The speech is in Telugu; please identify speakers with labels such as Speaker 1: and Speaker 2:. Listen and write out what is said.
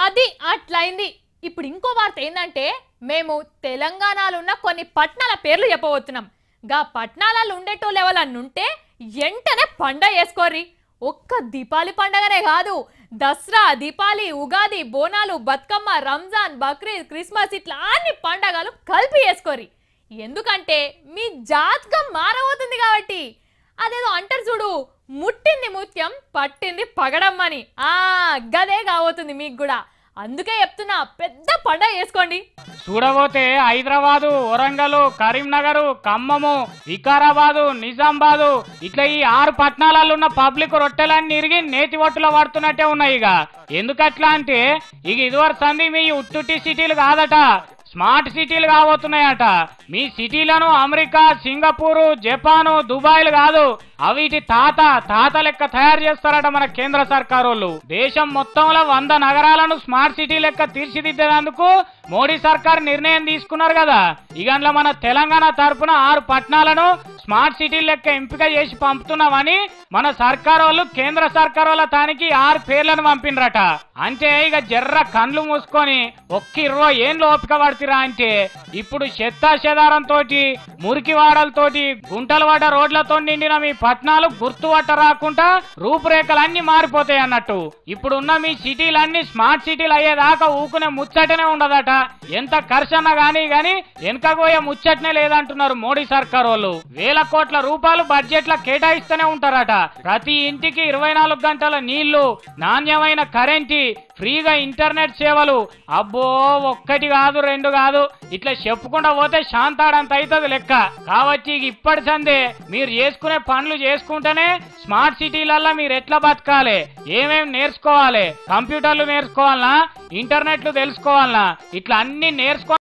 Speaker 1: అది అట్లయింది ఇప్పుడు ఇంకో వార్త ఏంటంటే మేము తెలంగాణలో ఉన్న కొన్ని పట్టణాల పేర్లు చెప్పబోతున్నాం గా పట్టణాలలో ఉండేటోళ్ళు ఎవరన్నా ఉంటే వెంటనే పండగ చేసుకోర్రి ఒక్క దీపావళి పండగనే కాదు దసరా దీపావళి ఉగాది బోనాలు బతుకమ్మ రంజాన్ బక్రీద్ క్రిస్మస్ ఇట్లా అన్ని పండగలు కలిపి చేసుకోర్రి ఎందుకంటే మీ జాతకం మారబోతుంది కాబట్టి అదేదో అంటారు చూడు ముట్టింది ముత్యం పట్టింది పగడమ్మని ఆ గదే కాబోతుంది మీకు కూడా అందుకే చెప్తున్నా పెద్ద పండగ చేసుకోండి
Speaker 2: చూడబోతే హైదరాబాదు వరంగల్ కరీంనగర్ ఖమ్మము వికారాబాదు నిజామాబాదు ఇట్లా ఈ ఆరు పట్టణాలలో ఉన్న పబ్లిక్ రొట్టెలన్నీ ఇరిగి నేతి ఒట్టులో పడుతున్నట్టే ఉన్నాయి ఇక ఎందుకట్లా అంటే ఇక ఇదివరకు సంది మీ ఉట్టుట్టి సిటీలు కాదట స్మార్ట్ సిటీలు కాబోతున్నాయట మీ సిటీలను అమెరికా సింగపూరు జపాను దుబాయ్లు కాదు అవిటి తాత తాత లెక్క తయారు చేస్తారట మన కేంద్ర సర్కారు వాళ్ళు దేశం మొత్తంలో వంద నగరాలను స్మార్ట్ సిటీ లెక్క తీర్చిదిద్దేందుకు మోడీ సర్కార్ నిర్ణయం తీసుకున్నారు కదా ఇగంట్లో మన తెలంగాణ తరపున ఆరు పట్టణాలను స్మార్ట్ సిటీ లెక్క ఎంపిక చేసి పంపుతున్నామని మన సర్కార్ వాళ్ళు కేంద్ర సర్కార్ వాళ్ళ తానికి ఆరు పేర్లను పంపినరట అంటే ఇక జర్ర కండ్లు మూసుకొని ఒక్క ఇరవై ఏండ్లు ఓపిక పడుతురా అంటే ఇప్పుడు చెత్తా చెదారంతో మురికి వాడలతోటి గుంటలు పడ్డ రోడ్లతో నిండిన మీ పట్టణాలు గుర్తుపట్ట రాకుండా రూపురేఖలన్నీ మారిపోతాయి అన్నట్టు ఇప్పుడున్న మీ సిటీలన్నీ స్మార్ట్ సిటీలు అయ్యేదాకా ఊకునే ముచ్చటనే ఉండదట ఎంత ఖర్చన్న గానీ గాని వెనకపోయే ముచ్చటనే లేదంటున్నారు మోడీ సర్కార్ వాళ్ళు వేల కోట్ల రూపాయలు బడ్జెట్ల కేటాయిస్తూనే ఉంటారట ప్రతి ఇంటికి ఇరవై నాలుగు గంటల నీళ్లు నాణ్యమైన కరెంటి ఫ్రీగా ఇంటర్నెట్ సేవలు అబ్బో ఒక్కటి కాదు రెండు కాదు ఇట్లా చెప్పుకుంటా పోతే శాంతాడంత అవుతుంది లెక్క కాబట్టి ఇక ఇప్పటి సందే మీరు చేసుకునే పనులు చేసుకుంటేనే స్మార్ట్ సిటీలల్లో మీరు ఎట్లా బతకాలి ఏమేమి నేర్చుకోవాలి కంప్యూటర్లు నేర్చుకోవాలనా ఇంటర్నెట్లు తెలుసుకోవాలనా ఇట్లా అన్ని నేర్చుకో